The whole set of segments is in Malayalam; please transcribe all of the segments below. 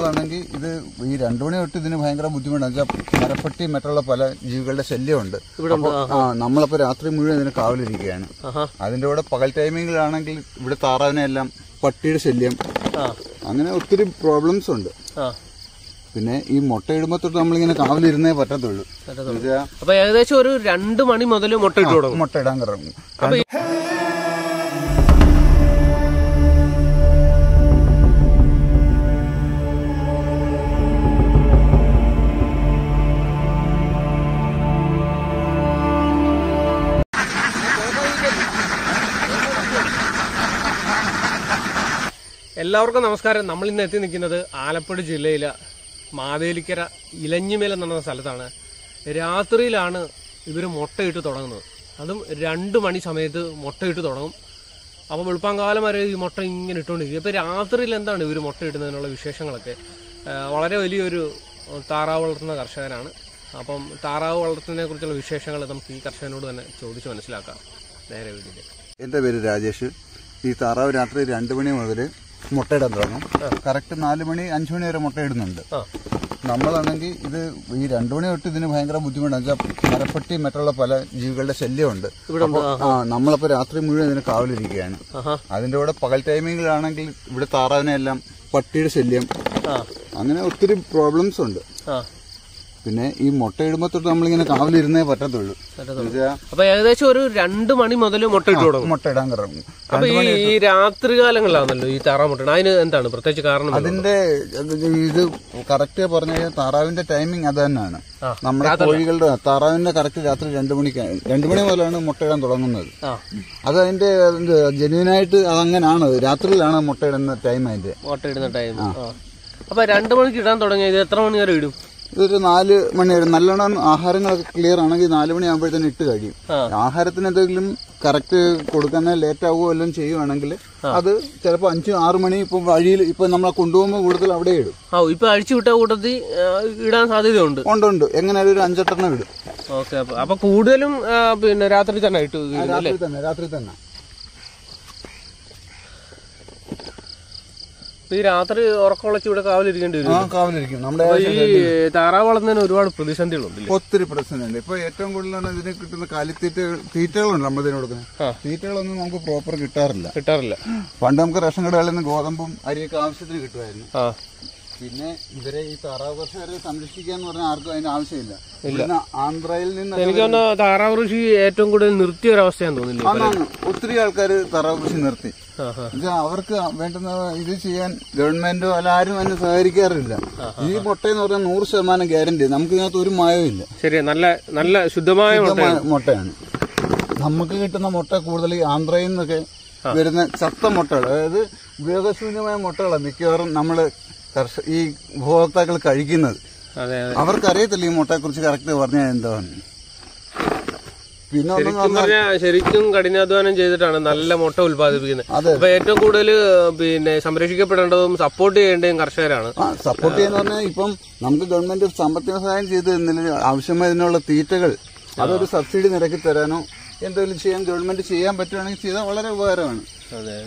നമ്മളാണെങ്കിൽ ഇത് ഈ രണ്ടു മണി തൊട്ട് ഇതിന് ഭയങ്കര ബുദ്ധിമുട്ടാണ് വെച്ചാൽ മരപ്പട്ടി മറ്റുള്ള പല ജീവികളുടെ ശല്യമുണ്ട് അപ്പൊ ആ നമ്മളപ്പോ രാത്രി മുഴുവൻ ഇതിന് കാവലിരിക്കുകയാണ് ആഹാ അതിന്റെ കൂടെ പകൽ ടൈമിങ്ങിലാണെങ്കിൽ ഇവിടെ താറാവിനെ എല്ലാം പട്ടിയുടെ ശല്യം ആ അങ്ങനെ ഒത്തിരി പ്രോബ്ലംസ് ഉണ്ട് ആ പിന്നെ ഈ മുട്ടയിടുമ്പോ തൊട്ട് നമ്മളിങ്ങനെ കാവലിരുന്നേ പറ്റത്തുള്ളൂ പറ്റത്തുള്ളൂ. എന്നുവെച്ചാ അപ്പൊ ഏകദേശം ഒരു രണ്ട് മണി മുതൽ മുട്ട ഇട്ട് തുടങ്ങും മുട്ടയിടാൻ കിടക്കും അപ്പൊ ഈ- എല്ലാവർക്കും നമസ്കാരം നമ്മൾ ഇന്ന് എത്തി നിൽക്കുന്നത് ആലപ്പുഴ ജില്ലയിലെ മാവേലിക്കര ഇലഞ്ഞിമേൽ എന്ന് പറഞ്ഞ സ്ഥലത്താണ് രാത്രിയിലാണ് ഇവർ മുട്ടയിട്ട് തുടങ്ങുന്നത് അതും രണ്ട് മണി സമയത്ത് മുട്ടയിട്ട് തുടങ്ങും അപ്പോൾ വെളുപ്പാങ്കാലം വരെ ഈ മുട്ട ഇങ്ങനെ ഇട്ടുകൊണ്ടിരിക്കും ഇപ്പോൾ രാത്രിയിൽ എന്താണ് ഇവർ മുട്ട ഇടുന്നതിനുള്ള വിശേഷങ്ങളൊക്കെ ആ, വളരെ വലിയൊരു താറാവ് വളർത്തുന്ന കർഷകനാണ് അപ്പം താറാവ് വളർത്തുന്നതിനെ കുറിച്ചുള്ള വിശേഷങ്ങൾ നമുക്ക് ഈ കർഷകനോട് തന്നെ ചോദിച്ച് മനസ്സിലാക്കാം നേരെ വീട്ടിൽ എന്റെ പേര് രാജേഷ് ഈ താറാവ് രാത്രി രണ്ടു മണി മുതൽ മുട്ടയിടാൻ തുടങ്ങും കറക്റ്റ് നാല് മണി അഞ്ചു മണി വരെ മുട്ടയിടുന്നുണ്ട് ആ നമ്മളാണെങ്കിൽ ഇത് ഈ രണ്ടു മണി തൊട്ട് ഇതിന് ഭയങ്കര ബുദ്ധിമുട്ടാണ് വെച്ചാൽ മരപ്പട്ടി മറ്റുള്ള പല ജീവികളുടെ ശല്യമുണ്ട് ഇവിടെ ഉണ്ട്. അപ്പൊ ആ നമ്മളപ്പോ രാത്രി മുഴുവൻ ഇതിന് കാവലിരിക്കുകയാണ് ആഹാ അതിന്റെ കൂടെ പകൽ ടൈമിങ്ങിലാണെങ്കിൽ ഇവിടെ താറാവിനെ എല്ലാം പട്ടിയുടെ ശല്യം ആ അങ്ങനെ ഒത്തിരി പ്രോബ്ലംസ് ഉണ്ട് ആ പിന്നെ ഈ മുട്ടയിടുമ്പോ തൊട്ട് നമ്മളിങ്ങനെ കാവലിരുന്നേ പറ്റത്തുള്ളൂ പറ്റത്തുള്ളൂ. എന്നുവെച്ചാ അപ്പൊ ഏകദേശം ഒരു രണ്ട് മണി മുതൽ മുട്ട ഇട്ട് തുടങ്ങും മുട്ടയിടാൻ കിടക്കും അപ്പൊ ഈ ഈ രാത്രികാലങ്ങളിലാണല്ലോ ഈ താറാവ് മുട്ട അതിന് എന്താണ് പ്രത്യേകിച്ച് കാരണം വല്ലതും ഉണ്ടോ? അതിന്റെ ഇത് കറക്റ്റ് പറഞ്ഞു കഴിഞ്ഞാൽ താറാവിന്റെ ടൈമിംഗ് അത് തന്നെയാണ് ആ, നമ്മുടെ കോഴികളുടെ താറാവിന്റെ കറക്റ്റ് രാത്രി രണ്ടു മണിക്ക് രണ്ടു മണി മുതലാണ് മുട്ടയിടാൻ തുടങ്ങുന്നത് ആ അത് അതിന്റെ ജെന്യൂനായിട്ട് അതങ്ങനാണ് രാത്രിയിലാണ് മുട്ടയിടുന്ന ടൈം അതിന്റെ മുട്ട ഇടുന്ന ടൈം ആ അപ്പൊ രണ്ട് മണിക്ക് ഇടാൻ തുടങ്ങിയ ഇത് എത്ര മണി വരെ ഇടും ഇതൊരു നാല് മണി വരെ നല്ലോണം ആഹാരങ്ങളൊക്കെ ക്ലിയർ ആണെങ്കിൽ നാല് മണി ആകുമ്പോഴത്തേന് ഇട്ട് കഴിയും ആ. ആഹാരത്തിന് എന്തെങ്കിലും കറക്റ്റ് കൊടുക്കാൻ ലേറ്റ് ആവുകയോ എല്ലാം ചെയ്യുവാണെങ്കിൽ അത് ചിലപ്പോൾ അഞ്ച് ആറ് മണി ഇപ്പൊ വഴിയിൽ ഇപ്പൊ നമ്മളെ കൊണ്ടുപോകുമ്പോൾ കൂടുതൽ അവിടെ ഇടും ആ ഇപ്പൊ അഴിച്ചു വിട്ട കൂട്ടത്തിൽ ആ, ഇടാൻ സാധ്യതയുണ്ട് ഉണ്ട് ഉണ്ട് എങ്ങനെയാലും ഒരു അഞ്ചെട്ടെണ്ണം ഇടും ഓക്കെ അപ്പൊ അപ്പൊ കൂടുതലും ആ, പിന്നെ രാത്രി തന്നെ ഇട്ട് ആ, ഇടും. രാത്രി തന്നെ രാത്രി തന്നെ ഇപ്പൊ ഈ രാത്രി ഉറക്കമുളച്ച് ഇവിടെ കാവലിരിക്കേണ്ടി വരും ആ കാവലിരിക്കും നമ്മുടെ അപ്പൊ ഈ താറാവ് വളർത്തുന്നതിന് ഒരുപാട് പ്രതിസന്ധികളുണ്ട് ഒത്തിരി പ്രശ്നമുണ്ട് ഇപ്പൊ ഏറ്റവും കൂടുതലാണ് ഇതിന് കിട്ടുന്ന കാലിത്തീറ്റ തീറ്റകളുണ്ട് നമ്മൾ ഇതിന് കൊടുക്കുന്നത് ആ. തീറ്റകളൊന്നും നമുക്ക് പ്രോപ്പർ കിട്ടാറില്ല കിട്ടാറില്ല പണ്ട് നമുക്ക് റേഷൻ കടകളിൽ നിന്ന് ഗോതമ്പും അരിയൊക്കെ ആവശ്യത്തിന് കിട്ടുമായിരുന്നു ആ പിന്നെ ഇവരെ ഈ താറാവ് കർഷകരെ സംരക്ഷിക്കുക എന്ന് പറഞ്ഞാൽ ആർക്കും അതിന്റെ ആവശ്യമില്ല ഇവിടുന്ന് ആന്ധ്രയിൽ നിന്ന് എനിക്ക് തോന്നുന്നു താറാവ് കൃഷി ഏറ്റവും കൂടുതൽ നിർത്തിയ ഒരവസ്ഥയാന്ന് തോന്നില്ലേ അന്നാണ് ഒത്തിരി ആൾക്കാർ താറാവ് കൃഷി നിർത്തി ആ ആ ഇത് അവർക്ക് വേണ്ടുന്ന ഇത് ചെയ്യാൻ ഗവൺമെന്റോ അല്ല ആരും അതിന് സഹകരിക്കാറില്ല ഈ മുട്ടയെന്ന് പറഞ്ഞാൽ നൂറ് ശതമാനം ഗ്യാരണ്ടി നമുക്ക് ഇതിനകത്ത് ഒരു മായവും ഇല്ല ശരി നല്ല നല്ല ശുദ്ധമായ മുട്ട ശുദ്ധമായ മുട്ടയാണ് നമുക്ക് കിട്ടുന്ന മുട്ട കൂടുതൽ ഈ ആന്ധ്രയിൽ നിന്നൊക്കെ വരുന്ന ചത്ത മുട്ടകൾ അതായത് ഉപയോഗശൂന്യമായ മുട്ടകളാണ് മിക്കവാറും നമ്മൾ കർഷ ഈ ഉപഭോക്താക്കൾ കഴിക്കുന്നത് അതെ അതെ അവർക്കറിയത്തില്ല ഈ മുട്ടയെ കുറിച്ച് കറക്റ്റ് പറഞ്ഞാൽ എന്താണ് പിന്നെ ഒന്നും ശരിക്കും പറഞ്ഞാൽ ശരിക്കും കഠിനാധ്വാനം ചെയ്തിട്ടാണ് നല്ല മുട്ട ഉത്പാദിപ്പിക്കുന്നത് അതെ അപ്പൊ ഏറ്റവും കൂടുതൽ പിന്നെ സംരക്ഷിക്കപ്പെടേണ്ടതും സപ്പോർട്ട് ചെയ്യേണ്ടതും കർഷകരാണ് ആ സപ്പോർട്ട് ചെയ്യുന്ന പറഞ്ഞാൽ ഇപ്പം നമുക്ക് ഗവൺമെന്റ് സാമ്പത്തിക സഹായം ചെയ്ത് തന്നില്ല ആവശ്യമായതിനുള്ള തീറ്റകൾ അതൊരു സബ്സിഡി നിരക്കി തരാനോ എന്തെങ്കിലും ചെയ്യാൻ ഗവൺമെന്റ് ചെയ്യാൻ പറ്റുവാണെങ്കിൽ ചെയ്താൽ വളരെ ഉപകാരമാണ് അതെ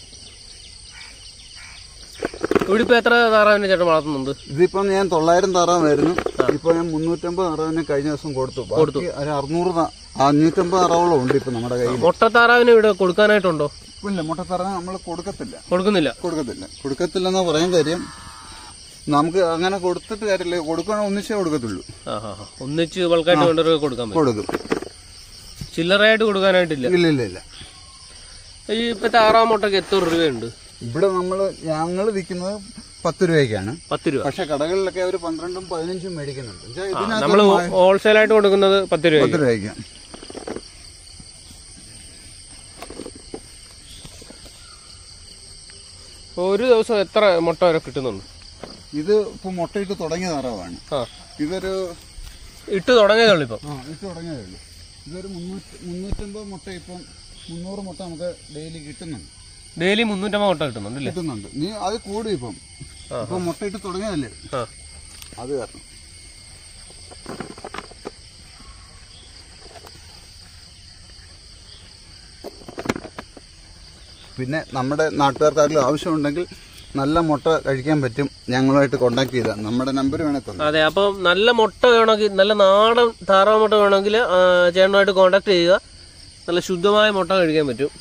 ഇവിടെ ഇപ്പൊ എത്ര താറാവിനെ ചേട്ടൻ വളർത്തുന്നുണ്ട് ഇതിപ്പം ഞാൻ തൊള്ളായിരം താറാവായിരുന്നു ഇപ്പൊ ഞാൻ മുന്നൂറ്റമ്പത് താറാവിനെ കഴിഞ്ഞ ദിവസം കൊടുത്തു ബാക്കി ഒരു അറുന്നൂറ് താ- അഞ്ഞൂറ്റമ്പത് താറാവോളം ഉണ്ട് ഇപ്പൊ നമ്മുടെ കയ്യിൽ മുട്ട താറാവിനെ ഇവിടെ കൊടുക്കാനായിട്ടുണ്ടോ ഇല്ല മുട്ട താറാവ് നമ്മൾ കൊടുക്കത്തില്ല കൊടുക്കുന്നില്ല കൊടുക്കത്തില്ല കൊടുക്കത്തില്ലെന്ന് പറയാൻ കാര്യം നമുക്ക് അങ്ങനെ കൊടുത്തിട്ട് കാര്യമില്ല കൊടുക്കുകയാണെങ്കിൽ ഒന്നിച്ചേ കൊടുക്കത്തുള്ളൂ ആ ആ ആ. ഒന്നിച്ച് ബൾക്കായിട്ട് വേണ്ടവർക്ക് കൊടുക്കാൻ പറ്റും കൊടുക്കും ചില്ലറയായിട്ട് കൊടുക്കാനായിട്ടില്ല ഇല്ല ഇല്ല ഇല്ല ഈ ഇപ്പൊ താറാവ് മുട്ടക്ക് എത്ര രൂപയുണ്ട് ഇവിടെ നമ്മൾ ഞങ്ങൾ വിൽക്കുന്നത് പത്ത് രൂപയ്ക്കാണ് പത്ത് രൂപ പക്ഷെ കടകളിലൊക്കെ അവർ പന്ത്രണ്ടും പതിനഞ്ചും മേടിക്കുന്നുണ്ട് എന്നുവെച്ചാ ഇതിനകത്ത് നമ്മൾ ഹോൾസെയിലായിട്ട് കൊടുക്കുന്നത് പത്ത് രൂപ പത്ത് രൂപയ്ക്ക് ഒരു ദിവസം എത്ര മുട്ട വരെ കിട്ടുന്നുണ്ട് ഇത് ഇപ്പൊ മുട്ടയിട്ട് തുടങ്ങിയ താറാവാണ് ആ ഇതൊരു ഇട്ട് തുടങ്ങിയതേ ഉള്ളൂ ഇപ്പം ആ ഇട്ട് തുടങ്ങിയതേ ഉള്ളൂ ഇതൊരു മുന്നൂറ്റി മുന്നൂറ്റമ്പത് മുട്ട ഇപ്പം മുന്നൂറ് മുട്ട നമുക്ക് ഡെയിലി കിട്ടുന്നുണ്ട് ഡെയിലി മുന്നൂറ്റമ്പത് മുട്ട കിട്ടുന്നുണ്ട് അല്ലേ കിട്ടുന്നുണ്ട് നീ അത് കൂടും ഇപ്പം ഇപ്പൊ മുട്ടയിട്ട് തുടങ്ങിയതല്ലേ ആ അത് കാരണം പിന്നെ നമ്മുടെ നാട്ടുകാർക്ക് ആരെങ്കിലും ആവശ്യമുണ്ടെങ്കിൽ നല്ല മുട്ട കഴിക്കാൻ പറ്റും ഞങ്ങളുമായിട്ട് കോണ്ടാക്ട് ചെയ്താൽ നമ്മുടെ നമ്പർ വേണേ തന്നെ അതെ അപ്പം നല്ല മുട്ട വേണമെങ്കിൽ നല്ല നാടൻ താറാവ് മുട്ട വേണമെങ്കിൽ ചേട്ടനുമായിട്ട് കോണ്ടാക്ട് ചെയ്യുക നല്ല ശുദ്ധമായ മുട്ട കഴിക്കാൻ പറ്റും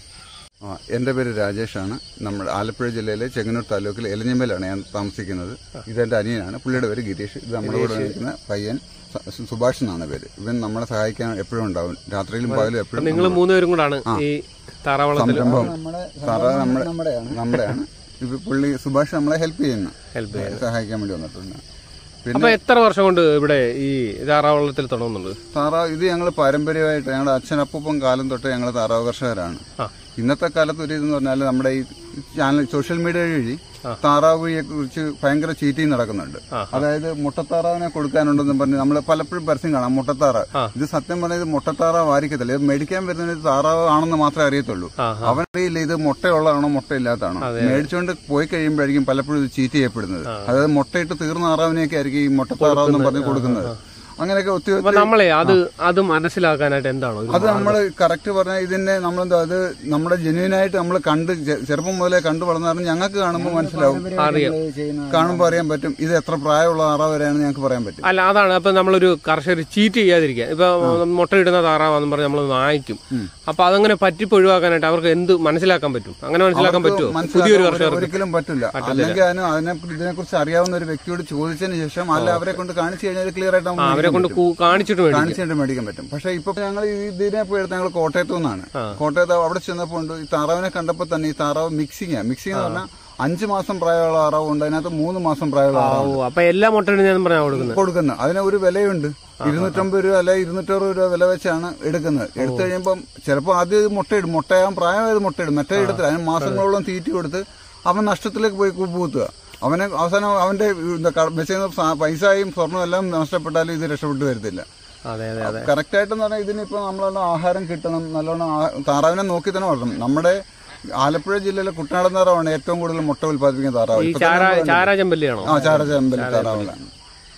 ആ എൻ്റെ പേര് രാജേഷാണ് നമ്മുടെ ആലപ്പുഴ ജില്ലയിലെ ചെങ്ങന്നൂർ താലൂക്കിൽ എലഞ്ഞമ്പലാണ് ഞാൻ താമസിക്കുന്നത് ഇതെന്റെ അനിയനാണ് പുള്ളിയുടെ പേര് ഗിരീഷ് ഇത് നമ്മുടെ കൂടെ നിൽക്കുന്ന പയ്യൻ സ- സുഭാഷ് എന്നാണ് പേര് ഇവൻ നമ്മളെ സഹായിക്കാൻ എപ്പോഴും ഉണ്ടാവും രാത്രിയിലും പകലും എപ്പോഴും നിങ്ങൾ മൂന്നുപേരും കൂടാണ് ഈ താറാവളത്തിൽ സംരംഭം താറ നമ്മുടെ നമ്മുടെയാണ് ഇത് പുള്ളി സുഭാഷ് നമ്മളെ ഹെൽപ്പ് ചെയ്യുന്നു ഹെൽപ്പ് സഹായിക്കാൻ വേണ്ടി വന്നിട്ടുണ്ട് പിന്നെ അപ്പൊ എത്ര വർഷം കൊണ്ട് ഇവിടെ ഈ താറാവളത്തിൽ തുടങ്ങുന്നുണ്ട് താറാവ് ഇത് ഞങ്ങൾ പാരമ്പര്യമായിട്ട് ഞങ്ങളുടെ അച്ഛനപ്പം കാലം തൊട്ട് ഞങ്ങൾ താറാവ് കർഷകരാണ് ആ. ഇന്നത്തെ കാലത്ത് ഒരു ഇതെന്ന് പറഞ്ഞാൽ നമ്മുടെ ഈ ചാനൽ സോഷ്യൽ മീഡിയ വഴി താറാവിയെ കുറിച്ച് ഭയങ്കര ചീറ്റിങ് നടക്കുന്നുണ്ട് ആ. അതായത് മുട്ടത്താറാവിനെ കൊടുക്കാനുണ്ടെന്ന് പറഞ്ഞ് നമ്മൾ പലപ്പോഴും പരസ്യം കാണാം മുട്ടത്താറ ആ. ഇത് സത്യം പറഞ്ഞാൽ ഇത് മുട്ടത്താറാവ് ആയിരിക്കത്തില്ല ഇത് മേടിക്കാൻ വരുന്നത് താറാവ് ആണെന്ന് മാത്രമേ അറിയത്തുള്ളൂ ആ, അവനറിയില്ല ഇത് മുട്ടയുള്ളതാണോ മുട്ടയില്ലാത്തതാണോ മേടിച്ചുകൊണ്ട് പോയി കഴിയുമ്പോഴായിരിക്കും പലപ്പോഴും ഇത് ചീറ്റ് ചെയ്യപ്പെടുന്നത് അതായത് മുട്ടയിട്ട് തീർന്ന താറാവിനെയൊക്കെ ആയിരിക്കും ഈ മുട്ടത്താറാവ് എന്ന് പറഞ്ഞ് കൊടുക്കുന്നത് അങ്ങനെയൊക്കെ ഒത്തിരി അപ്പൊ നമ്മളെ അത് അത് മനസ്സിലാക്കാനായിട്ട് എന്താണോ ഇത്? അത് നമ്മൾ കറക്റ്റ് പറഞ്ഞാൽ ഇതിന്റെ നമ്മളെന്താ അത് നമ്മുടെ ജെന്യൂനായിട്ട് നമ്മൾ കണ്ട് ചെ- ചെറുപ്പം മുതലേ കണ്ടു വളർന്ന കാരണം ഞങ്ങൾക്ക് കാണുമ്പോൾ മനസ്സിലാവും അറിയാം കാണുമ്പോൾ അറിയാൻ പറ്റും ഇത് എത്ര പ്രായമുള്ള താറാവ് വരെയാണെന്ന് ഞങ്ങൾക്ക് പറയാൻ പറ്റും അല്ല അതാണ് അപ്പൊ നമ്മളൊരു കർഷകർ ചീറ്റ് ചെയ്യാതിരിക്കുക ഇപ്പൊ മുട്ടയിടുന്ന താറാവാന്ന് പറഞ്ഞ് നമ്മൾ വാങ്ങിക്കും അപ്പൊ അതങ്ങനെ പറ്റിപ്പ് ഒഴിവാക്കാനായിട്ട് അവർക്ക് എന്ത് മനസ്സിലാക്കാൻ പറ്റും അങ്ങനെ മനസ്സിലാക്കാൻ പറ്റുമോ പുതിയൊരു മനസ്സിലാക്കാൻ കർഷകർക്ക് ഒരിക്കലും പറ്റില്ല അല്ലെങ്കിൽ അതിന് അതിനെ ഇതിനെക്കുറിച്ച് അറിയാവുന്ന ഒരു വ്യക്തിയോട് ചോദിച്ചതിന് ശേഷം അല്ല അവരെ കൊണ്ട് കാണിച്ചു കഴിഞ്ഞാൽ ക്ലിയർ ആയിട്ട് നമുക്ക് അവരെ കൊണ്ട് കൂ- കാണിച്ചിട്ട് വേണ്ടി കാണിച്ചിട്ട് മേടിക്കാൻ പറ്റും പക്ഷെ ഇപ്പൊ ഞങ്ങൾ ഇതിനെ പോയി എടുത്ത ഞങ്ങൾ കോട്ടയത്തു നിന്നാണ് കോട്ടയത്ത് അവിടെ ചെന്നപ്പോൾ ഉണ്ട് ഈ താറാവിനെ കണ്ടപ്പോൾ തന്നെ ഈ താറാവ് മിക്സിങ് മിക്സിങ് എന്ന് പറഞ്ഞാൽ അഞ്ച് മാസം പ്രായമുള്ള താറാവ് ഉണ്ട് അതിനകത്ത് മൂന്ന് മാസം പ്രായമുള്ള താറാവ് ഓ അപ്പൊ എല്ലാ മുട്ടയിടുന്ന പറഞ്ഞാ കൊടുക്കുന്നത് കൊടുക്കുന്നത് അതിന് ഒരു വിലയുണ്ട് ഇരുന്നൂറ്റമ്പത് രൂപ അല്ലെ ഇരുന്നൂറ്ററുപത് രൂപ വില വെച്ചാണ് എടുക്കുന്നത് എടുത്തു കഴിയുമ്പോൾ ചിലപ്പോൾ ആദ്യം ഇത് മുട്ടയിടും മുട്ടയാൻ പ്രായമായത് മുട്ടയിടും മറ്റേ ഇടത്തില്ല അതിന് മാസങ്ങളോളം തീറ്റി കൊടുത്ത് അവൻ നഷ്ടത്തിലേക്ക് പോയി കൂപ്പുകുത്തുക അവനെ അവസാനം അവന്റെ വെച്ചിരുന്ന സാ- പൈസയും സ്വർണ്ണവും എല്ലാം നഷ്ടപ്പെട്ടാലും ഇത് രക്ഷപ്പെട്ടു വരത്തില്ല അതെ അതെ അതെ കറക്റ്റ് ആയിട്ട് പറഞ്ഞാൽ ഇതിനിപ്പോ നമ്മളൊന്ന് ആഹാരം കിട്ടണം നല്ലോണം ആ- താറാവിനെ നോക്കി തന്നെ വളർത്തണം നമ്മുടെ ആലപ്പുഴ ജില്ലയിലെ കുട്ടനാടൻ താറാവാണ് ഏറ്റവും കൂടുതൽ മുട്ട ഉൽപ്പാദിപ്പിക്കുന്ന താറാവ് ഈ ഇപ്പൊ ചാര തന്നെ നമ്മള് ചാര ചെമ്പല്ലിയാണോ ആ ചാരചമ്പൽ താറാവുകളാണ്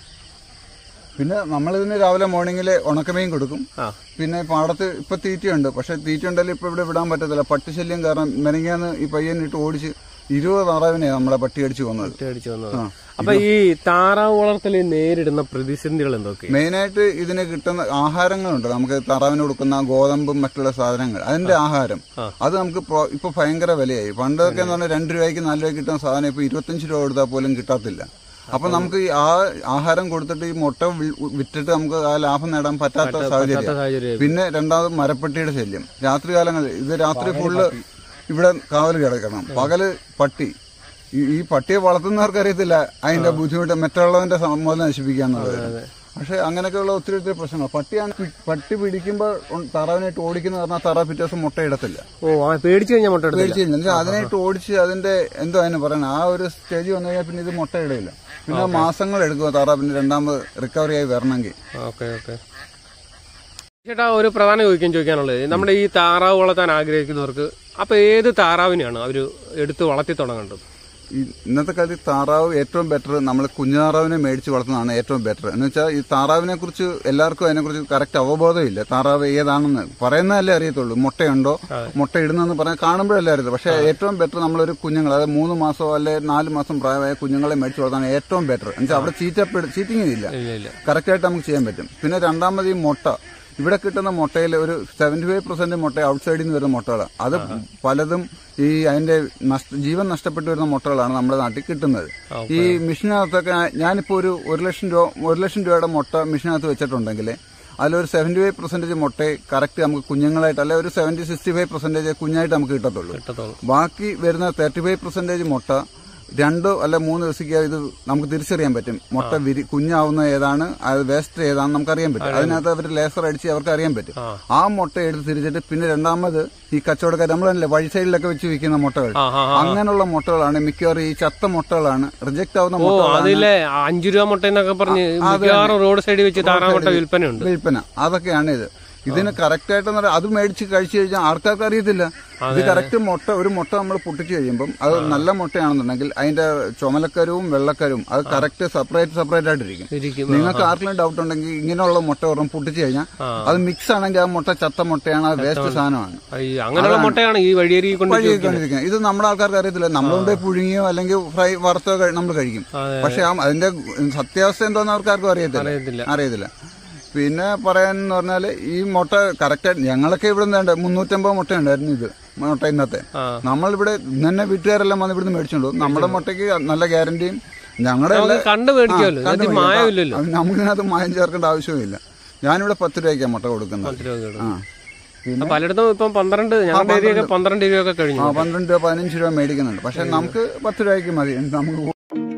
പിന്നെ നമ്മളിതിന് രാവിലെ മോർണിംഗിൽ ഉണക്കമീൻ കൊടുക്കും ആ പിന്നെ പാടത്ത് ഇപ്പൊ തീറ്റയുണ്ട് പക്ഷെ തീറ്റ ഉണ്ടെങ്കിൽ ഇപ്പൊ ഇവിടെ വിടാൻ പറ്റത്തില്ല പട്ടിശല്യം കാരണം മെനങ്ങാന്ന് ഈ പയ്യൻ ഇട്ട് ഓടിച്ച് ഇരുപത് താറാവിനെ നമ്മളെ പട്ടി അടിച്ചു കൊന്നത് അടിച്ചു വന്നത് അപ്പൊ ഈ താറാവ് വളർത്തലിൽ നേരിടുന്ന പ്രതിസന്ധികൾ എന്തൊക്കെ മെയിനായിട്ട് ഇതിന് കിട്ടുന്ന ആഹാരങ്ങളുണ്ട് നമുക്ക് താറാവിന് കൊടുക്കുന്ന ഗോതമ്പും മറ്റുള്ള സാധനങ്ങൾ അതിന്റെ ആഹാരം അത് നമുക്ക് പ്രോ- ഇപ്പൊ ഭയങ്കര വിലയായി പണ്ടൊക്കെ എന്ന് പറഞ്ഞാൽ രണ്ട് രൂപയ്ക്ക് നാല് രൂപയ്ക്ക് കിട്ടുന്ന സാധനം ഇപ്പൊ ഇരുപത്തഞ്ച് രൂപ കൊടുത്താൽ പോലും കിട്ടാത്തില്ല അപ്പൊ നമുക്ക് ഈ ആ ആഹാരം കൊടുത്തിട്ട് ഈ മുട്ട വി- വിറ്റിട്ട് നമുക്ക് ആ ലാഭം നേടാൻ പറ്റാത്ത സാഹചര്യം സാഹചര്യം പിന്നെ രണ്ടാമത് മരപ്പട്ടിയുടെ ശല്യം രാത്രി കാലങ്ങളിൽ ഇത് രാത്രി ഫുള്ള് ഇവിടെ കാവൽ കിടക്കണം പകല് പട്ടി ഈ ഈ പട്ടിയെ വളർത്തുന്നവർക്ക് അറിയത്തില്ല അതിന്റെ ബുദ്ധിമുട്ട് മറ്റുള്ളവന്റെ സം- മുതൽ നശിപ്പിക്കാന്നുള്ളത് പക്ഷെ അങ്ങനെയൊക്കെയുള്ള ഒത്തിരി ഒത്തിരി പ്രശ്നങ്ങൾ പട്ടിയാണ് പി- പട്ടി പിടിക്കുമ്പോൾ താറാവിനായിട്ട് ഓടിക്കുന്ന പറഞ്ഞാൽ താറാവ് പിറ്റേ ദിവസം മുട്ട ഇടത്തില്ല ഓ ആ പേടിച്ചു കഴിഞ്ഞാൽ മുട്ട എടുത്തില്ല പേടിച്ച് കഴിഞ്ഞാൽ അതിനായിട്ട് ഓടിച്ച് അതിന്റെ എന്തോ അതിന് പറയണം ആ ഒരു സ്റ്റേജ് വന്നു കഴിഞ്ഞാൽ പിന്നെ ഇത് മുട്ട ഇടയില്ല പിന്നെ മാസങ്ങൾ എടുക്കുക താറാവ് പിന്നെ രണ്ടാമത് റിക്കവറി ആയി വരണമെങ്കിൽ ഓക്കെ ഓക്കെ ചേട്ടാ ഒരു പ്രധാന ചോദിക്കാൻ ചോദിക്കാനുള്ളത് നമ്മുടെ ഈ താറാവ് വളർത്താൻ ആഗ്രഹിക്കുന്നവർക്ക് അപ്പൊ ഏത് താറാവിനെയാണ് അവര് എടുത്ത് വളർത്തി തുടങ്ങേണ്ടത് ഈ ഇന്നത്തെ കാലത്ത് ഈ താറാവ് ഏറ്റവും ബെറ്റർ നമ്മൾ കുഞ്ഞു താറാവിനെ മേടിച്ച് വളർത്തുന്നതാണ് ഏറ്റവും ബെറ്റർ എന്ന് വെച്ചാൽ ഈ താറാവിനെ കുറിച്ച് എല്ലാവർക്കും അതിനെക്കുറിച്ച് കറക്റ്റ് അവബോധമില്ല താറാവ് ഏതാണെന്ന് പറയുന്നതല്ലേ അറിയത്തുള്ളൂ മുട്ടയുണ്ടോ മുട്ട ഇടുന്നെന്ന് പറയാൻ കാണുമ്പോഴല്ലേ അറിയത്തുള്ളൂ പക്ഷേ ഏറ്റവും ബെറ്റർ നമ്മളൊരു കുഞ്ഞുങ്ങൾ അതായത് മൂന്ന് മാസമോ അല്ലെ നാല് മാസം പ്രായമായ കുഞ്ഞുങ്ങളെ മേടിച്ച് വളർത്താൻ ഏറ്റവും ബെറ്റർ എന്ന് വെച്ചാൽ അവിടെ ചീറ്റപ്പെട് ചീറ്റിംഗ് ഇല്ല ഇല്ല ഇല്ല കറക്റ്റായിട്ട് നമുക്ക് ചെയ്യാൻ പറ്റും പിന്നെ രണ്ടാമത് ഈ മുട്ട ഇവിടെ കിട്ടുന്ന മുട്ടയിൽ ഒരു സെവന്റി ഫൈവ് പെർസെന്റ് മുട്ട ഔട്ട് സൈഡിൽ നിന്ന് വരുന്ന മുട്ടകളാണ് അത് പലതും ഈ അതിന്റെ നഷ്ട ജീവൻ നഷ്ടപ്പെട്ടു വരുന്ന മുട്ടകളാണ് നമ്മുടെ നാട്ടിൽ കിട്ടുന്നത് ഈ മെഷീനകത്തൊക്കെ ഞാനിപ്പോ ഒരു ഒരു ലക്ഷം രൂപ ഒരു ലക്ഷം രൂപയുടെ മുട്ട മെഷീനകത്ത് വെച്ചിട്ടുണ്ടെങ്കിൽ അതിലൊരു സെവന്റി ഫൈവ് പെർസെന്റേജ് മുട്ടയെ കറക്റ്റ് നമുക്ക് കുഞ്ഞുങ്ങളായിട്ട് അല്ലെ ഒരു സെവന്റി സിക്സ്റ്റി ഫൈവ് പെർസെന്റേജ് കുഞ്ഞായിട്ട് നമുക്ക് കിട്ടത്തുള്ളൂ കിട്ടത്തോളൂ ബാക്കി വരുന്ന തേർട്ടി ഫൈവ് പെർസെന്റേജ് മുട്ട രണ്ടോ അല്ല മൂന്ന് ദിവസത്തേക്ക് ഇത് നമുക്ക് തിരിച്ചറിയാൻ പറ്റും മുട്ട വിരി കുഞ്ഞാവുന്ന ഏതാണ് അത് വേസ്റ്റ് ഏതാണെന്ന് നമുക്ക് അറിയാൻ പറ്റും അതിനകത്ത് അവർ ലേസർ അടിച്ച് അവർക്ക് അറിയാൻ പറ്റും ആ. ആ മുട്ട എടുത്ത് തിരിച്ചിട്ട് പിന്നെ രണ്ടാമത് ഈ കച്ചവടക്കാർ നമ്മളല്ലേ വഴി സൈഡിലൊക്കെ വെച്ച് വിൽക്കുന്ന മുട്ടകൾ ആ ആ അങ്ങനെയുള്ള മുട്ടകളാണ് മിക്കവാറും ഈ ചത്ത മുട്ടകളാണ് റിജക്ട് ആവുന്ന ഓ മുട്ടകളാണ് അതിലെ അഞ്ചു രൂപ മുട്ട എന്നൊക്കെ പറഞ്ഞ് മിക്കവാറും റോഡ് സൈഡിൽ വെച്ച് താറാവ് മുട്ട വിൽപ്പനയുണ്ട് വിൽപ്പന അതൊക്കെയാണ് ഇത് ഇതിന് കറക്റ്റ് ആയിട്ട് അത് മേടിച്ച് കഴിച്ചു കഴിഞ്ഞാൽ ആൾക്കാർക്ക് അറിയത്തില്ല ഇത് കറക്റ്റ് മുട്ട ഒരു മുട്ട നമ്മൾ പൊട്ടിച്ചു കഴിയുമ്പം അത് നല്ല മുട്ടയാണെന്നുണ്ടെങ്കിൽ അതിന്റെ ചുമലക്കരവും വെള്ളക്കരവും അത് കറക്റ്റ് സെപ്പറേറ്റ് സെപ്പറേറ്റ് ആയിട്ടിരിക്കും ഇരിക്കും നിങ്ങൾക്ക് ആർക്കെങ്കിലും ഡൗട്ട് ഉണ്ടെങ്കിൽ ഇങ്ങനെയുള്ള മുട്ട ഒരെണ്ണം പൊട്ടിച്ചു കഴിഞ്ഞാൽ അത് മിക്സ് ആണെങ്കിൽ ആ മുട്ട ചത്ത മുട്ടയാണ് അത് വേസ്റ്റ് സാധനമാണ് അയ്യോ, അങ്ങനെയുള്ള മുട്ടയാണ് ഈ വഴിയേരി കൊണ്ട് വഴിയൊക്കെണ്ടിരിക്കുന്നത് ഇത് നമ്മുടെ ആൾക്കാർക്ക് അറിയത്തില്ല നമ്മളുകൊണ്ട് പുഴുങ്ങിയോ അല്ലെങ്കിൽ ഫ്രൈ വറുത്തോ നമ്മൾ കഴിക്കും അതെ. പക്ഷെ ആ അതിന്റെ സത്യാവസ്ഥ എന്തോന്ന് അവർക്കാർക്കും അറിയത്തില്ല അറിയത്തില്ല അറിയത്തില്ല പിന്നെ പറയാന്ന് പറഞ്ഞാല് ഈ മുട്ട കറക്റ്റ് ഞങ്ങളൊക്കെ ഇവിടെ നിന്ന് മുന്നൂറ്റമ്പത് മുട്ട ഉണ്ടായിരുന്നു ഇത് മുട്ട ഇന്നത്തെ ആ. നമ്മളിവിടെ ഇന്ന് തന്നെ വീട്ടുകാരെല്ലാം വന്ന് ഇവിടുന്ന് മേടിച്ചോണ്ടു നമ്മുടെ മുട്ടയ്ക്ക് നല്ല ഗ്യാരണ്ടിയും ഞങ്ങളുടെ നമുക്ക് കണ്ടു മേടിക്കുമല്ലോ ഇതിനകത്ത് മായമില്ലല്ലോ നമുക്കിനകത്ത് മായം ചേർക്കേണ്ട ആവശ്യമില്ല ഞാനിവിടെ പത്ത് രൂപയ്ക്കാണ് മുട്ട കൊടുക്കുന്നത് പത്ത് രൂപ കിട്ടും. ആ പിന്നെ ആ, പലയിടത്തും ഇപ്പം പന്ത്രണ്ട് ഞങ്ങളുടെ ഏരിയയൊക്കെ പന്ത്രണ്ട് രൂപയൊക്കെ കഴിഞ്ഞു ആ പന്ത്രണ്ട് രൂപ പതിനഞ്ച് രൂപ മേടിക്കുന്നുണ്ട് പക്ഷെ നമുക്ക് പത്ത് രൂപയ്ക്ക് മതി നമുക്ക്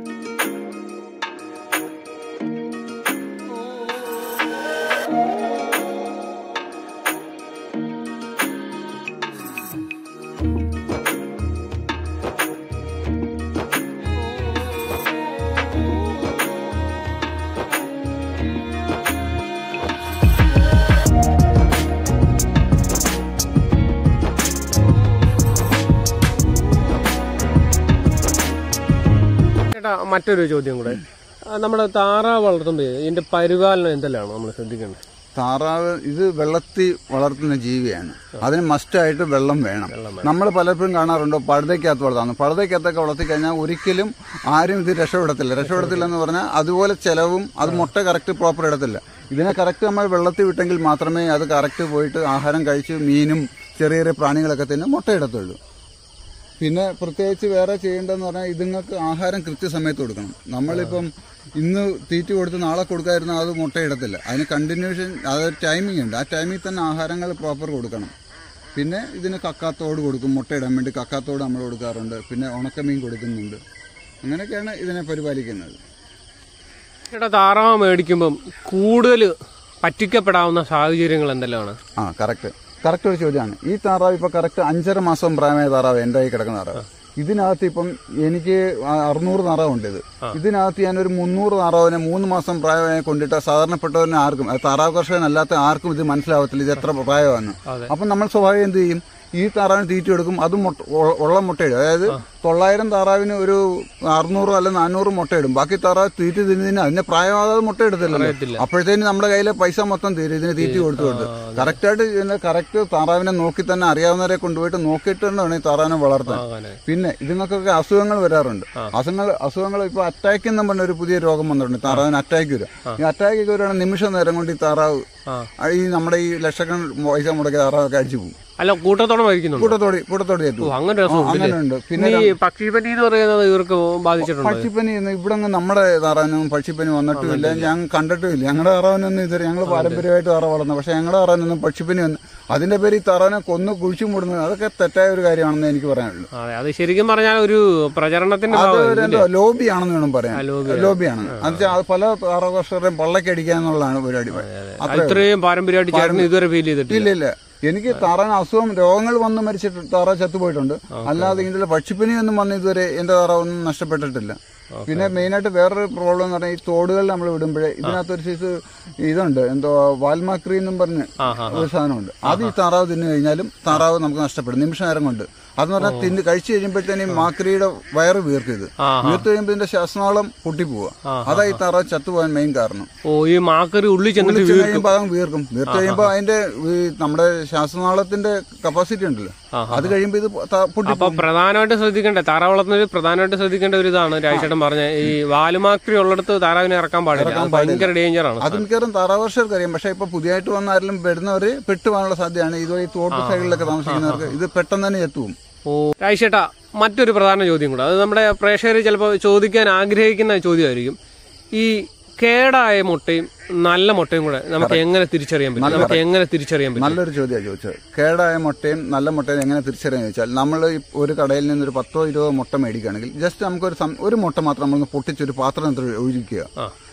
ചേട്ടാ മറ്റൊരു ചോദ്യം കൂടെ ആ, നമ്മുടെ താറാവ് വളർത്തുമ്പോൾ ഇതിന്റെ പരിപാലനം എന്തെല്ലാമാണ് നമ്മൾ ശ്രദ്ധിക്കേണ്ടത് താറാവ് ഇത് വെള്ളത്തിൽ വളർത്തുന്ന ജീവിയാണ് അതിന് മസ്റ്റായിട്ട് വെള്ളം വേണം നമ്മൾ പലപ്പോഴും കാണാറുണ്ട് പഴുതയ്ക്കകത്ത് വളർത്താന്ന് പഴുതയ്ക്കകത്തൊക്കെ വളർത്തി കഴിഞ്ഞാൽ ഒരിക്കലും ആരും ഇത് രക്ഷപ്പെടത്തില്ല രക്ഷപ്പെടത്തില്ല എന്ന് പറഞ്ഞാൽ അതുപോലെ ചെലവും അത് മുട്ട കറക്റ്റ് പ്രോപ്പർ ഇടത്തില്ല ഇതിനെ കറക്റ്റ് നമ്മൾ വെള്ളത്തിൽ വിട്ടെങ്കിൽ മാത്രമേ അത് കറക്റ്റ് പോയിട്ട് ആഹാരം കഴിച്ച് മീനും ചെറിയ ചെറിയ പ്രാണികളൊക്കെ തന്നെ മുട്ട ഇടത്തുള്ളൂ പിന്നെ പ്രത്യേകിച്ച് വേറെ ചെയ്യേണ്ടതെന്ന് പറഞ്ഞാൽ ഇതുങ്ങൾക്ക് ആഹാരം കൃത്യസമയത്ത് കൊടുക്കണം നമ്മളിപ്പം ഇന്ന് തീറ്റ കൊടുത്ത് നാളെ കൊടുക്കാതിരുന്ന അത് മുട്ടയിടത്തില്ല അതിന് കണ്ടിന്യൂഷൻ അതൊരു ടൈമിംഗ് ഉണ്ട് ആ ടൈമിൽ തന്നെ ആഹാരങ്ങൾ പ്രോപ്പർ കൊടുക്കണം പിന്നെ ഇതിന് കക്കാത്തോട് കൊടുക്കും മുട്ടയിടാൻ വേണ്ടി കക്കാത്തോട് നമ്മൾ കൊടുക്കാറുണ്ട് പിന്നെ ഉണക്കമീൻ കൊടുക്കുന്നുണ്ട് അങ്ങനെയൊക്കെയാണ് ഇതിനെ പരിപാലിക്കുന്നത് ചേട്ടാ താറാവ് മേടിക്കുമ്പം കൂടുതൽ പറ്റിക്കപ്പെടാവുന്ന സാഹചര്യങ്ങൾ എന്തെല്ലാമാണ് ആ കറക്റ്റ് കറക്റ്റ് ഒരു ചോദ്യമാണ് ഈ താറാവ് ഇപ്പൊ കറക്റ്റ് അഞ്ചര മാസം പ്രായമായ താറാവ് എന്റെ കയ്യിൽ കിടക്കുന്ന താറാവ് ഇതിനകത്ത് ഇപ്പം എനിക്ക് ആ- അറുന്നൂറ് താറാവുണ്ട് ഇത് ഇതിനകത്ത് ഞാൻ ഒരു മുന്നൂറ് താറാവിനെ മൂന്ന് മാസം പ്രായമായി കൊണ്ടിട്ട് സാധാരണപ്പെട്ടവരിന് ആർക്കും അത് താറാവ് കർഷകനല്ലാത്ത ആർക്കും ഇത് മനസ്സിലാവത്തില്ല ഇത് എത്ര പ്രായമാണ് അതെ. അപ്പം നമ്മൾ സ്വാഭാവികം എന്ത് ചെയ്യും ഈ താറാവിന് തീറ്റ കൊടുക്കും അത് മുട്ട ഉ- ഉള്ള മുട്ടയിടും അതായത് തൊള്ളായിരം താറാവിന് ഒരു അറുന്നൂറ് അല്ല നാനൂറ് മുട്ടയിടും ബാക്കി താറാവ് തീറ്റ തിന്നതിന് അതിന്റെ പ്രായമാകാതെ മുട്ട എടുത്തില്ലല്ലോ അറിയത്തില്ല. അപ്പോഴത്തേന് നമ്മുടെ കയ്യിലെ പൈസ മൊത്തം തീരും ഇതിന് തീറ്റ കൊടുത്തു കൊടുത്ത് കറക്റ്റായിട്ട് ഇതിനെ കറക്റ്റ് താറാവിനെ നോക്കി തന്നെ അറിയാവുന്നവരെ കൊണ്ടുപോയിട്ട് നോക്കിയിട്ട് തന്നെ വേണം ഈ താറാവിനെ വളർത്താൻ അങ്ങനെ പിന്നെ ഇതിനൊക്കെ അസുഖങ്ങൾ വരാറുണ്ട് അസുഖങ്ങൾ അസുഖങ്ങൾ ഇപ്പൊ അറ്റാക്ക് എന്ന് പറഞ്ഞ ഒരു പുതിയ രോഗം വന്നിട്ടുണ്ട് താറാവിന് അറ്റാക്ക് വരും ഈ അറ്റാക്ക് ഒക്കെ വരുവാണെങ്കിൽ നിമിഷം നേരം കൊണ്ട് ഈ താറാവ് ആ ആ ഈ നമ്മുടെ ഈ ലക്ഷക്കണക്കിന് പൈസ മുടക്കിയ താറാവൊക്കെ അടിച്ചു പോകും അല്ല കൂട്ടത്തോടെ മരിക്കുന്നുണ്ട് കൂട്ടത്തോടി കൂട്ടത്തോടി ഓ ഏറ്റു അങ്ങനെ രസമുണ്ട് അങ്ങനെ ഉണ്ട് പിന്നെ ഈ പക്ഷിപ്പനി എന്ന് പറയുന്നത് ഇവർക്ക് ബാധിച്ചിട്ടുണ്ട് പക്ഷിപ്പനി ഇവിടെ നമ്മുടെ താറാവിനൊന്നും പക്ഷിപ്പനി വന്നിട്ടുമില്ല ഞാൻ കണ്ടിട്ടുമില്ല ഞങ്ങളുടെ താറാവിനൊന്നും ഇതുവരെ ഞങ്ങൾ പാരമ്പര്യമായിട്ട് താറാവ് വളർന്നു പക്ഷെ ഞങ്ങളുടെ താറാവിനൊന്നും പക്ഷിപ്പനി വന്നു അതിന്റെ പേര് ഈ താറാവിനെ കൊന്നു കുഴിച്ചു മൂടുന്നത് അതൊക്കെ തെറ്റായ ഒരു കാര്യമാണെന്ന് എനിക്ക് പറയാനുള്ളൂ അതെ അത് ശരിക്കും പറഞ്ഞാൽ ഒരു പ്രചരണത്തിന്റെ അത് ഭാഗം ഒരു എന്തോ ലോബിയാണെന്ന് വേണം പറയാൻ ആ, ലോബിയാണ്. ലോബിയാണ് എന്നുവെച്ചാൽ അത് പല താറാവ് കർഷകരെയും പള്ളക്കടിക്കുക എന്നുള്ളതാണ് പരിപാടി അത്രേ ഇത്രയും പാരമ്പര്യമായിട്ട് ചേർന്ന് ഇതുവരെ ഫീൽ ചെയ്തിട്ടില്ല ഇല്ല ഇല്ല എനിക്ക് താറാവിന് അസുഖം രോഗങ്ങൾ വന്ന് മരിച്ചിട്ട് താറാവ് ചത്തുപോയിട്ടുണ്ട് അല്ലാതെ ഇതിന്റെ പക്ഷിപ്പനി ഒന്നും വന്ന് ഇതുവരെ എന്റെ താറാവൊന്നും നഷ്ടപ്പെട്ടിട്ടില്ല പിന്നെ മെയിനായിട്ട് വേറൊരു പ്രോബ്ലം എന്ന് പറഞ്ഞാൽ ഈ തോടുകൾ നമ്മൾ വിടുമ്പോഴേ ഇതിനകത്തൊരു സൈസ് ഇതുണ്ട് എന്തോ വാൽമാക്രി എന്നും പറഞ്ഞ് ആ ആ ഒരു സാധനമുണ്ട് അത് ഈ താറാവ് തിന്നു കഴിഞ്ഞാലും താറാവ് നമുക്ക് നഷ്ടപ്പെടും നിമിഷ നേരം കൊണ്ട് അതെന്ന് പറഞ്ഞാൽ തിന്ന് കഴിച്ചു കഴിയുമ്പോഴത്തേനും മാക്രിയുടെ വയറ് വീർക്കും ഇത് ആ, വീർത്ത് കഴിയുമ്പോൾ ഇതിന്റെ ശ്വാസനാളം പൊട്ടിപ്പോവുക അതാ ഈ താറാവ് ചത്തുപോകാൻ മെയിൻ കാരണം ഓ ഈ മാക്കറി ഉള്ളിൽ ചെന്നിട്ട് വിളിച്ച് കഴിയുമ്പോൾ അതങ്ങ് വീർക്കും വീർത്ത് കഴിയുമ്പോൾ അതിന്റെ ഈ നമ്മുടെ ശ്വാസനാളത്തിന്റെ കപ്പാസിറ്റി ഉണ്ടല്ലോ ആഹാ. അത് കഴിയുമ്പോൾ ഇത് ത- പൊട്ടി അപ്പൊ പ്രധാനമായിട്ട് ശ്രദ്ധിക്കേണ്ട താറാവ് വളർത്തുന്നതിൽ പ്രധാനമായിട്ട് ശ്രദ്ധിക്കേണ്ട ഒരു ഇതാണ് രാജേട്ടൻ പറഞ്ഞ ഈ വാലുമാക്രി ഉള്ളിടത്ത് താറാവിനെ ഇറക്കാൻ പാടില്ല അത് ഭയങ്കര ഡേഞ്ചർ ആണ് അത് മിക്കവാറും താറാവർഷർക്ക് അറിയാം പക്ഷെ ഇപ്പൊ പുതിയതായിട്ട് വന്ന ആരെങ്കിലും വരുന്നവര് പെട്ടുപോകാനുള്ള സാധ്യതയാണ് ഇതുവരെ ഈ തോട്ട് സൈഡിലൊക്കെ താമസിക്കുന്നവർക്ക് ഇത് പെട്ടെന്ന് തന്നെ എത്തും ഓ രാജേട്ടാ മറ്റൊരു പ്രധാന ചോദ്യം കൂടെ അത് നമ്മുടെ പ്രേക്ഷകർ ചിലപ്പോൾ ചോദിക്കാൻ ആഗ്രഹിക്കുന്ന ചോദ്യമായിരിക്കും ഈ കേടായ മുട്ടയും നല്ല മുട്ടയും കൂടെ നമുക്ക് എങ്ങനെ തിരിച്ചറിയാൻ പറ്റും നമുക്ക് എങ്ങനെ തിരിച്ചറിയാൻ പറ്റും നല്ലൊരു ചോദ്യമാണ് ചോദിച്ചത് കേടായ മുട്ടയും നല്ല മുട്ടയും എങ്ങനെ തിരിച്ചറിയാന്ന് ചോദിച്ചാൽ നമ്മൾ ഒരു കടയിൽ നിന്ന് ഒരു പത്തോ ഇരുപതോ മുട്ട മേടിക്കുകയാണെങ്കിൽ ജസ്റ്റ് നമുക്കൊരു സം- ഒരു മുട്ട മാത്രം നമ്മളൊന്ന് പൊട്ടിച്ചൊരു പാത്രത്തിൽ ഒഴിക്കുക ആ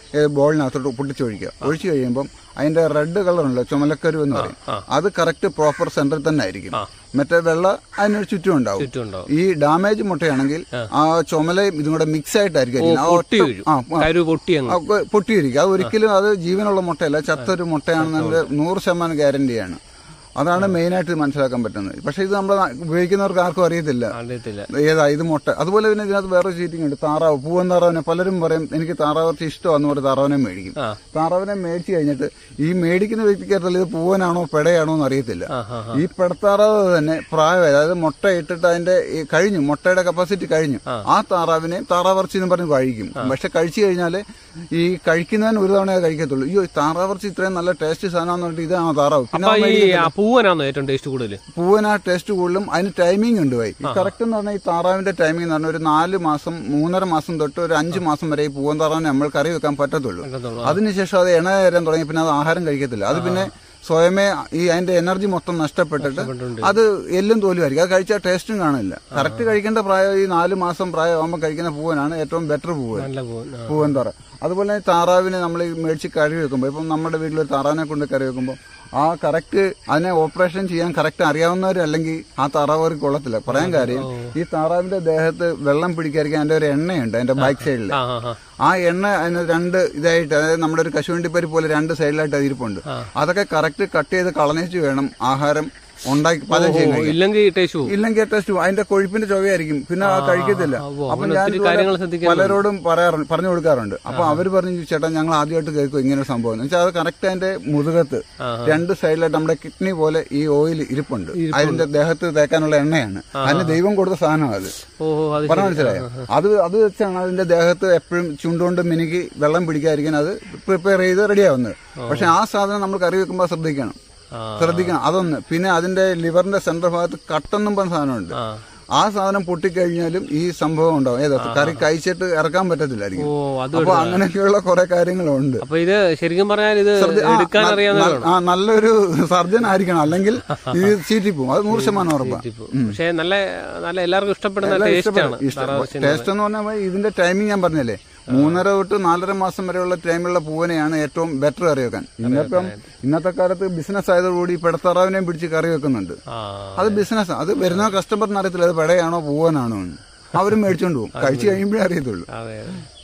ബോളിനകത്തോട്ട് പൊട്ടിച്ചൊഴിക്കുക ഒഴിച്ചു കഴിയുമ്പം അതിന്റെ റെഡ് കളറുണ്ടല്ലോ ചുമലക്കരു എന്ന് പറയും ആ. അത് കറക്റ്റ് പ്രോപ്പർ സെന്ററിൽ തന്നെ ആയിരിക്കും മറ്റേ വെള്ള അതിനൊരു ചുറ്റും ഉണ്ടാവും ചുറ്റും ഉണ്ടാവും ഈ ഡാമേജ് മുട്ടയാണെങ്കിൽ ആ ചുമലയും ഇതും കൂടെ മിക്സ് ആയിട്ടായിരിക്കും ഇരിക്കുന്നത്. ആ പൊട്ടി ഒട്ടും- വീഴും ആ, ആ, കരു പൊട്ടി അങ്ങ് ആ, പൊട്ടിയിരിക്കും അത് ഒരിക്കലും അത് ജീവനുള്ള മുട്ടയല്ല ചത്തൊരു മുട്ടയാണെന്നതിന്റെ നൂറ് ശതമാനം ഗ്യാരണ്ടിയാണ് അതാണ് മെയിനായിട്ട് മനസ്സിലാക്കാൻ പറ്റുന്നത് പക്ഷെ ഇത് നമ്മൾ ഉപയോഗിക്കുന്നവർക്ക് ആർക്കും അറിയത്തില്ല അറിയത്തില്ല ഏതാ ഇത് മുട്ട അതുപോലെ തന്നെ ഇതിനകത്ത് വേറെ ചീറ്റിംഗ് ഉണ്ട് താറാവ് പൂവൻ താറാവിനെ പലരും പറയും എനിക്ക് താറാവ് ഇഷ്ടമാന്ന് പറഞ്ഞ് താറാവിനെ മേടിക്കും ആ. താറാവിനെ മേടിച്ചു കഴിഞ്ഞിട്ട് ഈ മേടിക്കുന്ന വ്യക്തിക്കകത്തുള്ള ഇത് പൂവനാണോ പെടയാണോ എന്ന് അറിയത്തില്ല ആ ആ ഈ പെടത്താറാവ് തന്നെ പ്രായമായി അതായത് മുട്ട ഇട്ടിട്ട് അതിന്റെ ഈ കഴിഞ്ഞു മുട്ടയുടെ കപ്പാസിറ്റി കഴിഞ്ഞു ആ താറാവിനെ താറാവർച്ചി എന്ന് പറഞ്ഞ് കഴിക്കും പക്ഷെ കഴിച്ചു കഴിഞ്ഞാല് ഈ കഴിക്കുന്നവൻ ഒരു തവണയെ കഴിക്കത്തുള്ളൂ അയ്യോ ഈ താറാവർച്ചി ഇത്രയും നല്ല ടേസ്റ്റ് സാധനം പറഞ്ഞിട്ട് ഇതാണോ താറാവ് പിന്നെ അപ്പൊ അവൻ ഈ ആ പൂവനാണോ ഏറ്റവും ടേസ്റ്റ് കൂടുതൽ പൂവന ടേസ്റ്റ് കൂടുതലും അതിന് ടൈമിംഗ് ഉണ്ട് പോയി ഈ കറക്റ്റ് എന്ന് പറഞ്ഞാൽ ഈ താറാവിന്റെ ടൈമിംഗ് എന്ന് പറഞ്ഞാൽ ഒരു നാല് മാസം മൂന്നര മാസം തൊട്ട് ഒരു അഞ്ച് മാസം വരെ ഈ പൂവൻ താറാവിനെ നമ്മൾ കറി വെക്കാൻ പറ്റത്തുള്ളൂ അതിനുശേഷം അത് എണ്ണ തരാൻ തുടങ്ങി പിന്നെ അത് ആഹാരം കഴിക്കത്തില്ല അത് പിന്നെ സ്വയമേ ഈ അതിന്റെ എനർജി മൊത്തം നഷ്ടപ്പെട്ടിട്ട് അത് എല്ലും തോലുമായിരിക്കും അത് കഴിച്ചാൽ ടേസ്റ്റും കാണില്ല കറക്റ്റ് കഴിക്കേണ്ട പ്രായം ഈ നാല് മാസം പ്രായമാകുമ്പോൾ കഴിക്കുന്ന പൂവനാണ് ഏറ്റവും ബെറ്റർ പൂവൻ നല്ല പൂവൻ ആ. പൂവൻ താറ അതുപോലെ തന്നെ താറാവിനെ നമ്മൾ ഈ മേടിച്ച് കറി വെക്കുമ്പോൾ ഇപ്പം നമ്മുടെ വീട്ടിൽ ഒരു താറാവിനെ കൊണ്ട് കറി വെക്കുമ്പോൾ ആ കറക്റ്റ് അതിനെ ഓപ്പറേഷൻ ചെയ്യാൻ കറക്റ്റ് അറിയാവുന്നവർ അല്ലെങ്കിൽ ആ താറാവർക്ക് കൊള്ളത്തില്ല പറയാൻ കാര്യം ഈ താറാവിന്റെ ദേഹത്ത് വെള്ളം പിടിക്കാതിരിക്കാൻ അതിന്റെ ഒരു എണ്ണയുണ്ട് അതിന്റെ ബാക്ക് സൈഡിൽ ആ ആ ആ ആ എണ്ണ അതിന് രണ്ട് ഇതായിട്ട് അതായത് നമ്മുടെ ഒരു കശുവണ്ടിപ്പരി പോലെ രണ്ട് സൈഡിലായിട്ട് അത് ഇരിപ്പുണ്ട് അതൊക്കെ കറക്റ്റ് കട്ട് ചെയ്ത് കളഞ്ഞിട്ട് വേണം ആഹാരം ഉണ്ടാക്കി പാചകം ചെയ്യാൻ കഴിക്കാൻ. ഇല്ലെങ്കിൽ ടേസ്റ്റ് പോകും ഇല്ലെങ്കിൽ ടേസ്റ്റ് അതിന്റെ കൊഴുപ്പിന്റെ ചൊവ്വയായിരിക്കും പിന്നെ അത് കഴിക്കത്തില്ല ആ, ഉവ്വ്. അപ്പൊ അങ്ങനെ ഞാൻ ഒത്തിരി ഇതുപോലെ കാര്യങ്ങൾ ശ്രദ്ധിക്കാൻ പലരോടും പറയാറുണ്ട് പറഞ്ഞു കൊടുക്കാറുണ്ട് അപ്പൊ അവര് പറഞ്ഞു ചേട്ടാ ഞങ്ങൾ ആദ്യമായിട്ട് കേൾക്കും ഇങ്ങനെ ഒരു സംഭവം എന്ന് വെച്ചാൽ അത് കറക്റ്റ് അതിന്റെ മുതുകത്ത് രണ്ട് സൈഡിലായിട്ട് നമ്മുടെ കിഡ്നി പോലെ ഈ ഓയിൽ ഇരിപ്പുണ്ട് അതിന്റെ ദേഹത്ത് തേക്കാനുള്ള എണ്ണയാണ് അതിന് ദൈവം കൊടുത്ത സാധനം അത് ഓഹോ അത് പറഞ്ഞ മനസ്സിലായോ അത് അത് വെച്ചാണ് അതിന്റെ ദേഹത്ത് എപ്പോഴും ചുണ്ടുകൊണ്ട് മിനുക്കി വെള്ളം പിടിക്കാതിരിക്കാൻ അത് പ്രിപ്പയർ ചെയ്ത് റെഡിയാവുന്നത് പക്ഷെ ആ സാധനം നമ്മൾ കറി വെക്കുമ്പോൾ ശ്രദ്ധിക്കണം ആ. ശ്രദ്ധിക്കണം അതൊന്ന് പിന്നെ അതിന്റെ ലിവറിന്റെ സെന്റർ ഭാഗത്ത് കട്ടെന്നും പറഞ്ഞ സാധനമുണ്ട് ആ ആ സാധനം പൊട്ടിക്കഴിഞ്ഞാലും ഈ സംഭവം ഉണ്ടാവും ഏതാ കറി കഴിച്ചിട്ട് ഇറക്കാൻ പറ്റത്തില്ലായിരിക്കും ഓ അത് അപ്പൊ അങ്ങനെയൊക്കെയുള്ള കുറെ കാര്യങ്ങളുണ്ട് അപ്പൊ ഇത് ശരിക്കും പറഞ്ഞാൽ ഇത് ആ, എടുക്കാൻ ന- അറിയാവുന്നതാണ് ന- ആ നല്ലൊരു സർജൻ ആയിരിക്കണം അല്ലെങ്കിൽ ഇത് ചീറ്റിപ്പോവും അത് നൂറ് ശതമാനം ഉറപ്പാണ് പക്ഷെ നല്ല നല്ല എല്ലാവർക്കും ഇഷ്ടപ്പെടുന്ന ടേസ്റ്റ് ആണ് താറാവ് ടേസ്റ്റ് എന്ന് പറഞ്ഞാൽ ഇതിന്റെ ടൈമിംഗ് ഞാൻ പറഞ്ഞല്ലേ മൂന്നര തൊട്ട് നാലര മാസം വരെയുള്ള ടൈമിലുള്ള പൂവനെയാണ് ഏറ്റവും ബെറ്റർ കറി വെക്കാൻ ഇന്നിപ്പം ഇന്നത്തെ കാലത്ത് ബിസിനസ് ആയതോടുകൂടി പെടത്താറാവിനെയും പിടിച്ച് കറി വെക്കുന്നുണ്ട് ആ അത് ബിസിനസ് അത് വരുന്ന കസ്റ്റമറിന് അറിയത്തില്ല അത് പെടയാണോ പൂവനാണോ എന്ന് അവരും മേടിച്ചോണ്ട് പോകും കഴിച്ചു കഴിയുമ്പോഴേ അറിയത്തുള്ളൂ അതെ അതെ